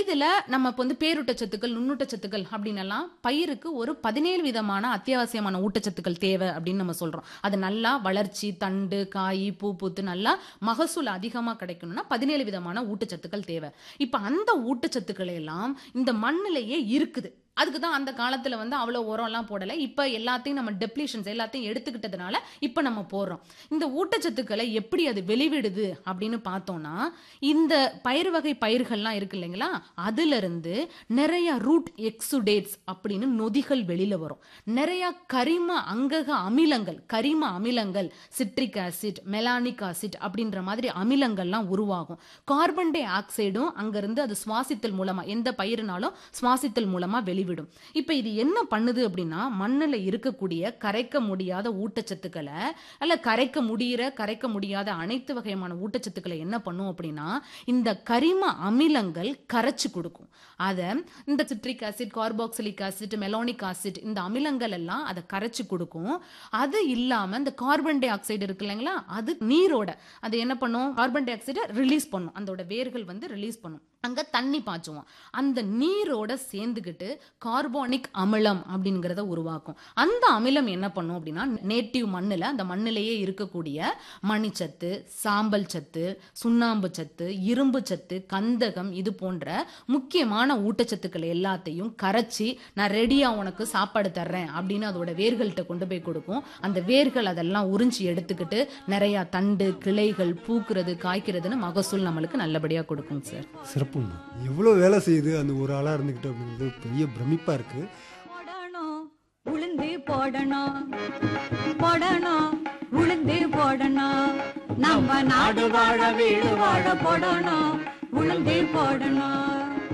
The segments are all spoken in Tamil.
இதுல நம்ம இப்போ வந்து பேரூட்டச்சத்துக்கள் நுண்ணூட்டச்சத்துக்கள் அப்படின்னு எல்லாம் பயிருக்கு ஒரு பதினேழு விதமான அத்தியாவசியமான ஊட்டச்சத்துக்கள் தேவை அப்படின்னு நம்ம சொல்றோம் அது நல்லா வளர்ச்சி தண்டு காய் பூ பூத்து நல்லா மகசூல் அதிகமா கிடைக்கணும்னா பதினேழு விதமான ஊட்டச்சத்துக்கள் தேவை இப்ப அந்த ஊட்டச்சத்துக்களை எல்லாம் இந்த மண்ணிலேயே இருக்குது அதுக்கு தான் அந்த காலத்துல வந்து அவ்வளோ உரம்லாம் போடலை இப்போ எல்லாத்தையும் நம்ம டெப்ளீஷன்ஸ் எல்லாத்தையும் எடுத்துக்கிட்டதுனால இப்போ நம்ம போடுறோம் இந்த ஊட்டச்சத்துக்களை எப்படி அது வெளிவிடுது அப்படின்னு பார்த்தோம்னா இந்த பயிர் வகை பயிர்கள்லாம் இருக்கு இல்லைங்களா அதுல இருந்து நிறைய ரூட் எக்ஸுடேட்ஸ் அப்படின்னு நொதிகள் வெளியில வரும் நிறைய கரிம அங்கக அமிலங்கள் கரிம அமிலங்கள் சிட்ரிக் ஆசிட் மெலானிக் ஆசிட் அப்படின்ற மாதிரி அமிலங்கள்லாம் உருவாகும் கார்பன் டை ஆக்சைடும் அங்கிருந்து அது சுவாசித்தல் மூலமா எந்த பயிருனாலும் சுவாசித்தல் மூலமா வெளிவிடும் இப்ப இது என்ன பண்ணுது அப்படின்னா மண்ணுல இருக்கக்கூடிய கரைக்க முடியாத ஊட்டச்சத்துக்களை அல்ல கரைக்க முடியிற கரைக்க முடியாத அனைத்து வகையான ஊட்டச்சத்துக்களை என்ன பண்ணும் அப்படின்னா இந்த கரிம அமிலங்கள் கரைச்சு கொடுக்கும் அதை இந்த citric acid carboxylic acid malonic acid இந்த அமிலங்கள் எல்லாம் அதை கரைச்சு கொடுக்கும் அது இல்லாம இந்த கார்பன் டை ஆக்சைடு இருக்கு இல்லைங்களா அது நீரோட அது என்ன பண்ணும் கார்பன் டை ஆக்சைடை ரிலீஸ் பண்ணும் அதோட வேர்கள் வந்து ரிலீஸ் பண்ணும் அங்க தண்ணி பாய்ச்சுவோம் அந்த நீரோட சேர்ந்துக்கிட்டு கார்பானிக் அமிலம் அப்படிங்கிறத உருவாக்கும் அந்த அமிலம் என்ன பண்ணும் அப்படின்னா நேட்டிவ் மண்ணில் அந்த மண்ணிலேயே இருக்கக்கூடிய மணிச்சத்து சாம்பல் சத்து சுண்ணாம்பு சத்து இரும்பு சத்து கந்தகம் இது போன்ற முக்கியமான ஊட்டச்சத்துக்கள் எல்லாத்தையும் கரைச்சி நான் ரெடியா உனக்கு சாப்பாடு தர்றேன் அப்படின்னு அதோட வேர்கள்ட்ட கொண்டு போய் கொடுக்கும் அந்த வேர்கள் அதெல்லாம் உறிஞ்சி எடுத்துக்கிட்டு நிறைய தண்டு கிளைகள் பூக்குறது காய்க்கிறதுன்னு மகசூல் நம்மளுக்கு நல்லபடியா கொடுக்கும் சார் சிறப்புங்க எவ்வளோ வேலை செய்யுது அந்த ஒரு ஆளாக இருந்துக்கிட்டு அப்படிங்கிறது பெரிய பிரமிப்பாக இருக்குது போடணும் உளுந்து போடணும் போடணும் உளுந்து போடணும் நம்ம நாடு வாழ வீடு வாழ போடணும் உளுந்து போடணும்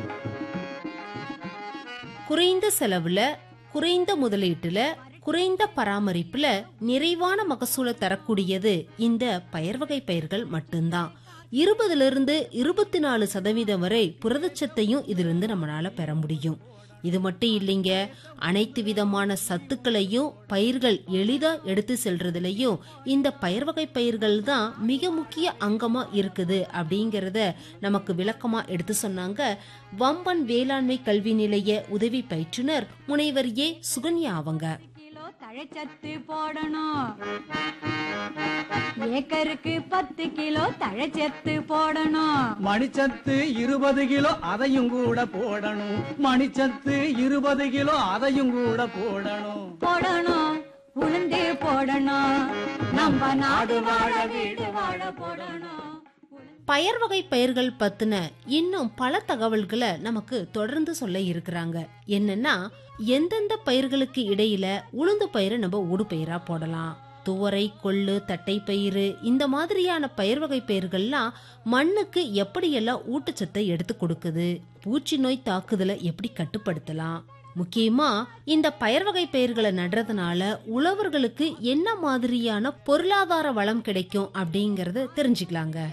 குறைந்த செலவுல குறைந்த முதலீட்டுல குறைந்த பராமரிப்புல நிறைவான மகசூலை தரக்கூடியது இந்த பயிர் வகை பயிர்கள் மட்டும்தான் இருபதுல இருந்து இருபத்தி நாலு சதவீதம் வரை புரதச்சத்தையும் இதிலிருந்து நம்மளால பெற முடியும் இது மட்டும் இல்லைங்க அனைத்து விதமான சத்துக்களையும் பயிர்கள் எளிதா எடுத்து செல்றதுலயும் இந்த பயிர் வகை பயிர்கள் தான் மிக முக்கிய அங்கமா இருக்குது அப்படிங்கறத நமக்கு விளக்கமா எடுத்து சொன்னாங்க வம்பன் வேளாண்மை கல்வி நிலைய உதவி பயிற்றுனர் முனைவர் ஏ சுகன்யா அவங்க கிலோ தழைச்சத்து போடணும் ஏக்கருக்கு பத்து கிலோ தழைச்சத்து போடணும் மணிச்சத்து இருபது கிலோ அதையும் கூட போடணும் மணிச்சத்து இருபது கிலோ அதையும் கூட போடணும் போடணும் உளுந்து போடணும் நம்ம நாடு வாழ வீடு வாழ போடணும் பயர் வகை பயிர்கள் பத்தின இன்னும் பல தகவல்களை நமக்கு தொடர்ந்து சொல்ல இருக்கிறாங்க என்னன்னா எந்தெந்த பயிர்களுக்கு இடையில உளுந்து பயிரை நம்ம ஊடுபயிரா போடலாம் துவரை கொள்ளு தட்டை பயிறு இந்த மாதிரியான பயிர் வகை பயிர்கள்லாம் மண்ணுக்கு எப்படியெல்லாம் ஊட்டச்சத்தை எடுத்து கொடுக்குது பூச்சி நோய் தாக்குதலை எப்படி கட்டுப்படுத்தலாம் முக்கியமா இந்த பயிர் வகை பயிர்களை நடுறதுனால உழவர்களுக்கு என்ன மாதிரியான பொருளாதார வளம் கிடைக்கும் அப்படிங்கறத தெரிஞ்சுக்கலாங்க